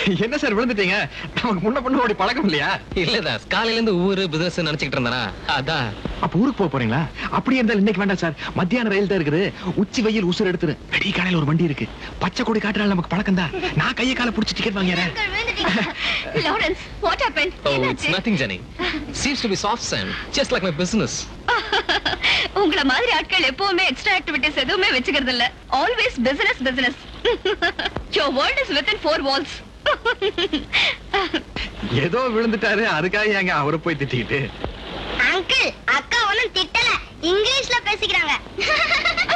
என்ன சார் விழுந்துட்டீங்க நமக்கு முன்ன பண்ண ஓடி பழக்கம் இல்லையா இல்ல தாஸ் காலையில இருந்து ஊரு பிசினஸ் நினைச்சுக்கிட்டு இருந்தானா அதான் அப்ப ஊருக்கு போக போறீங்களா அப்படியே இருந்தாலும் இன்னைக்கு வேண்டாம் சார் மத்தியான ரயில் தான் இருக்குது உச்சி வெயில் உசுர் எடுத்துரு வெடி காலையில ஒரு வண்டி இருக்கு பச்சை கொடி காட்டுறாள் நமக்கு பழக்கம் தான் நான் கையை காலை புடிச்சு டிக்கெட் வாங்கிறேன் Lawrence what happen oh it's nothing Jenny seems to be soft and just like my business உங்கள மாதிரி ஆட்கள் எப்பவுமே எக்ஸ்ட்ரா ஆக்டிவிட்டிஸ் எதுவுமே வச்சுக்கிறது இல்ல always business business your world is with in four walls ஏதோ விழுந்துட்டாரு அதுக்காக ஏங்க அவரை போய் திட்டிக்கிட்டு அங்கிள் அக்கா ஒண்ணும் திட்டல இங்கிலீஷ்ல பேசிக்கிறாங்க